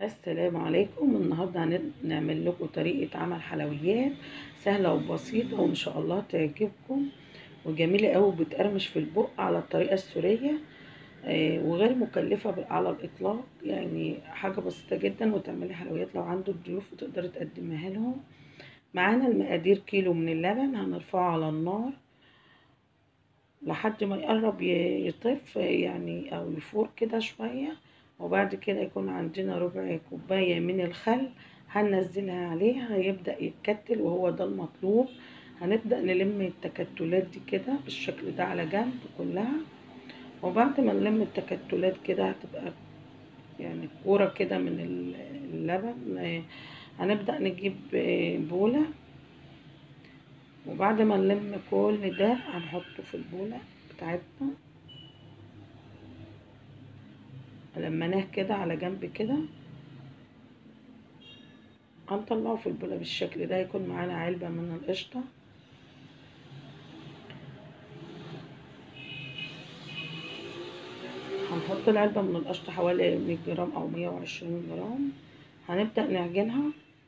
السلام عليكم النهارده هنعمل لكم طريقة عمل حلويات سهلة وبسيطة وإن شاء الله تعجبكم وجميلة أوي بتقرمش في البق على الطريقة السورية آه، وغير مكلفة على الإطلاق يعني حاجة بسيطة جدا وتعملي حلويات لو عنده ضيوف وتقدري تقدميها لهم معانا المقادير كيلو من اللبن هنرفعه على النار لحد ما يقرب ي- يطف يعني أو يفور كده شوية وبعد كده يكون عندنا ربع كوباية من الخل هننزلها عليه هيبدأ يتكتل وهو ده المطلوب هنبدأ نلم التكتلات دي كده بالشكل ده على جنب كلها وبعد ما نلم التكتلات كده هتبقى يعني كورة كده من اللبن آه، هنبدأ نجيب آه، بولة وبعد ما نلم كل ده هنحطه في البولة بتاعتنا لمناه كده على جنب كده هنطلعه في البولة بالشكل ده يكون معانا علبة من القشطة هنحط العلبة من القشطة حوالي 100 جرام أو 120 جرام هنبدأ نعجنها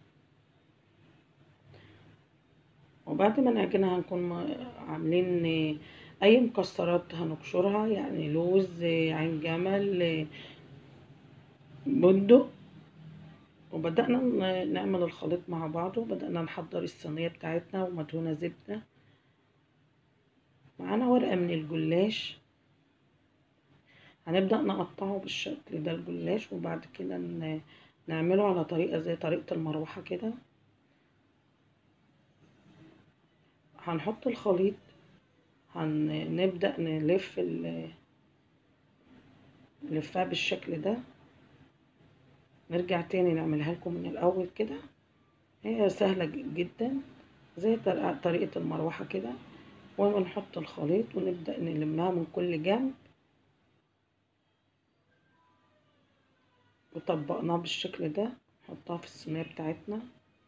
وبعد ما نعجنها هنكون عاملين أي مكسرات هنقشرها يعني لوز عين جمل بندق وبدأنا نعمل الخليط مع بعضه وبدأنا نحضر الصينية بتاعتنا ومدهونة زبدة معانا ورقة من الجلاش هنبدأ نقطعه بالشكل ده الجلاش وبعد كده نعمله على طريقة زي طريقة المروحة كده هنحط الخليط هنبدأ نلف نلفها بالشكل ده نرجع تاني نعملها لكم من الأول كده هي سهلة جدا زي طريقة المروحة كده ونحط الخليط ونبدأ نلمها من كل جنب وطبقناه بالشكل ده نحطها في الصينية بتاعتنا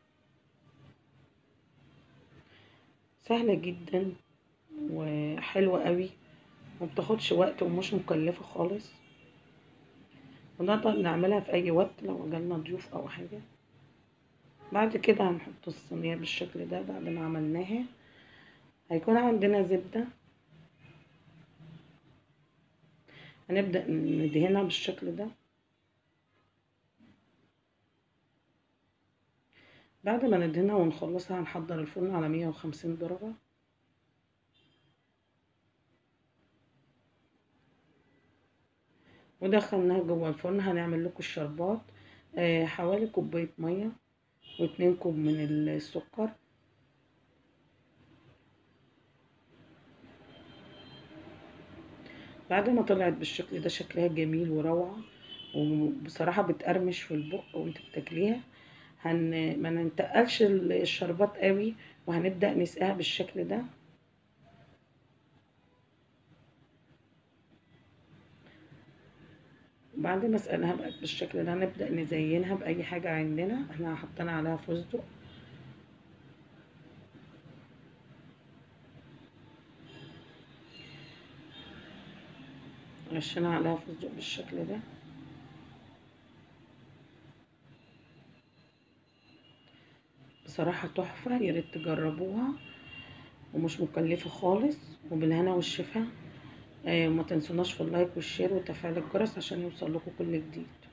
سهلة جدا وحلوة قوي ومبتاخدش وقت ومش مكلفة خالص ونقدر نعملها في اي وقت لو جالنا ضيوف او حاجة بعد كده هنحط الصينية بالشكل ده بعد ما عملناها هيكون عندنا زبدة هنبدأ ندهنها بالشكل ده بعد ما ندهنها ونخلصها هنحضر الفرن على مية وخمسين درجة ودخلناها جوه الفرن هنعمل لكم الشربات آه حوالي كوباية مية واتنين كوب من السكر بعد ما طلعت بالشكل ده شكلها جميل وروعة وبصراحة بتقرمش في البق وانت بتاكليها هن ما ننتقلش الشربات قوي وهنبدأ نسقيها بالشكل ده بعد ما سقناها بقت بالشكل ده نبدأ نزينها بأي حاجة عندنا احنا حطينا عليها فستق رشينا عليها فستق بالشكل ده بصراحة تحفة ياريت تجربوها ومش مكلفة خالص وبالهنا والشفا آه وما تنسوناش في اللايك والشير وتفعيل الجرس عشان يوصل لكم كل جديد